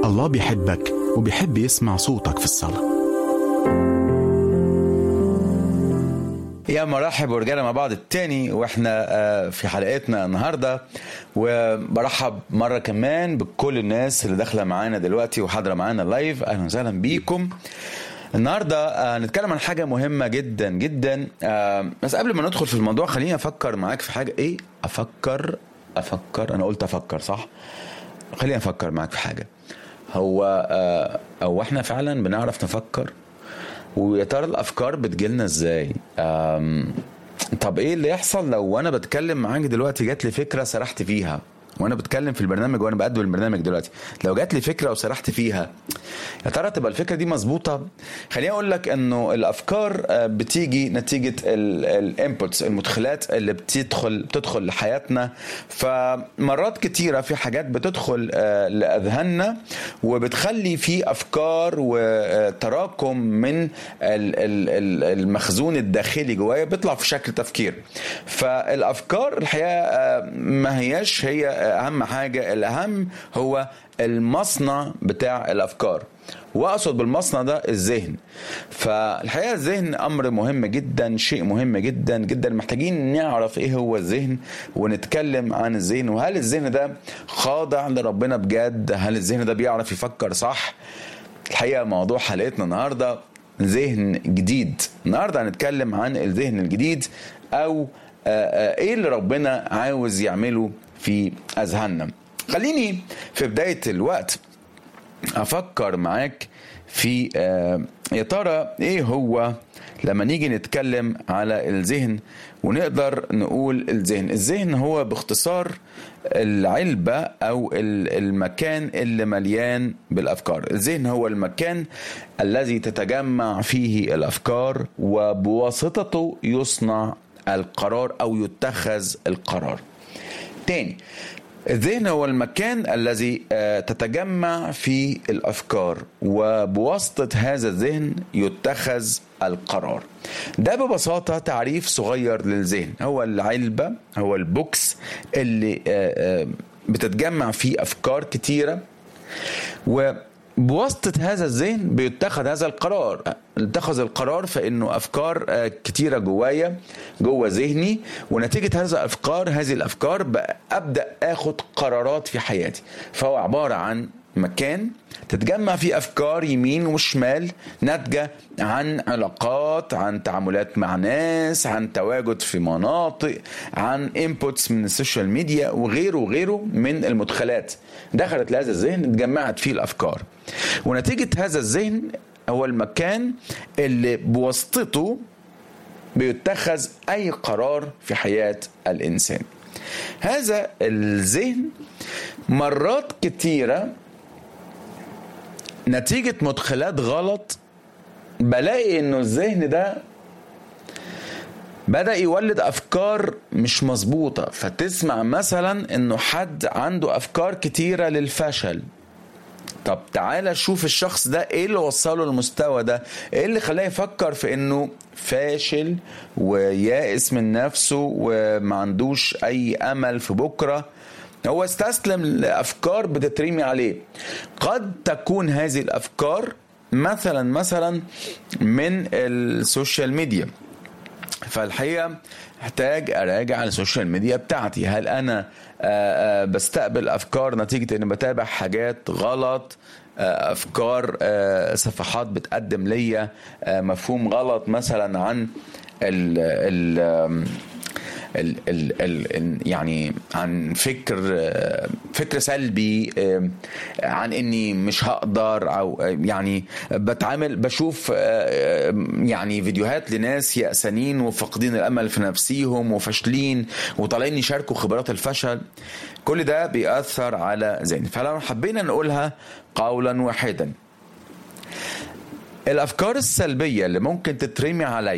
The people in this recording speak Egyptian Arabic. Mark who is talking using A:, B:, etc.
A: الله بيحبك وبيحب يسمع صوتك في الصلاة
B: يا مرحب ورجعنا مع بعض التاني واحنا آه، في حلقتنا النهارده وبرحب مره كمان بكل الناس اللي داخله معانا دلوقتي وحاضره معانا لايف اهلا وسهلا بيكم النهارده آه، هنتكلم عن حاجه مهمه جدا جدا آه، بس قبل ما ندخل في الموضوع خليني افكر معاك في حاجه ايه افكر افكر انا قلت افكر صح خليني افكر معاك في حاجه هو آه، هو احنا فعلا بنعرف نفكر ويا ترى الافكار بتجيلنا ازاي أم، طب ايه اللي يحصل لو انا بتكلم معاك دلوقتي جات لي فكره سرحت فيها وانا بتكلم في البرنامج وانا بقدم البرنامج دلوقتي لو جات لي فكره وسرحت فيها يا ترى تبقى الفكره دي مظبوطه خليني اقول لك انه الافكار آه، بتيجي نتيجه الانبوتس المدخلات اللي بتدخل بتدخل لحياتنا فمرات كتيره في حاجات بتدخل آه، لاذهاننا وبتخلي في افكار وتراكم من ال- ال- ال- المخزون الداخلي جوايا بيطلع في شكل تفكير فالافكار الحقيقه آه، ما هياش هي اهم حاجه الاهم هو المصنع بتاع الافكار واقصد بالمصنع ده الذهن فالحقيقه الذهن امر مهم جدا شيء مهم جدا جدا محتاجين نعرف ايه هو الذهن ونتكلم عن الذهن وهل الذهن ده خاضع لربنا بجد هل الذهن ده بيعرف يفكر صح الحقيقه موضوع حلقتنا النهارده ذهن جديد النهارده هنتكلم عن الذهن الجديد او آه، آه، ايه اللي ربنا عاوز يعمله في اذهاننا خليني في بدايه الوقت افكر معاك في آه، يا ترى ايه هو لما نيجي نتكلم على الذهن ونقدر نقول الذهن الذهن هو باختصار العلبة او ال- المكان اللي مليان بالافكار الذهن هو المكان الذي تتجمع فيه الافكار وبواسطته يصنع القرار او يتخذ القرار تاني الذهن هو المكان الذي آه، تتجمع فيه الافكار وبواسطه هذا الذهن يتخذ القرار ده ببساطه تعريف صغير للذهن هو العلبه هو البوكس اللي آه، آه، بتتجمع فيه افكار كتيره وبواسطة هذا الذهن بيتخذ هذا القرار اتخذ القرار فانه افكار آه، كتيره جوايا جوه ذهني ونتيجه هذه الافكار هذه الافكار بقى ابدا اخد قرارات في حياتي فهو عباره عن مكان تتجمع فيه افكار يمين وشمال ناتجه عن علاقات عن تعاملات مع ناس عن تواجد في مناطق عن انبوتس من السوشيال ميديا وغيره وغيره من المدخلات دخلت لهذا الذهن اتجمعت فيه الافكار ونتيجه هذا الذهن هو المكان اللي بواسطته بيتخذ اي قرار في حياه الانسان هذا الذهن مرات كتيره نتيجه مدخلات غلط بلاقي انه الذهن ده بدأ يولد أفكار مش مظبوطة فتسمع مثلا إنه حد عنده أفكار كتيرة للفشل طب تعالى شوف الشخص ده ايه اللي وصله للمستوى ده ايه اللي خلاه يفكر في انه فاشل ويائس من نفسه وما عندوش اي امل في بكره هو استسلم لافكار بتترمي عليه قد تكون هذه الافكار مثلا مثلا من السوشيال ميديا فالحقيقه احتاج اراجع السوشيال ميديا بتاعتي هل انا آه، آه، بستقبل افكار نتيجه اني بتابع حاجات غلط آه، افكار آه، صفحات بتقدم ليا آه، مفهوم غلط مثلا عن ال ال آم، ال ال ال يعني عن فكر آه، فكر سلبي آه، عن اني مش هقدر او آه، يعني بتعامل بشوف آه، يعني فيديوهات لناس يأسانين وفاقدين الامل في نفسيهم وفاشلين وطالعين يشاركوا خبرات الفشل كل ده بيأثر على ذهني فلو حبينا نقولها قولا واحدا الافكار السلبيه اللي ممكن تترمي عليا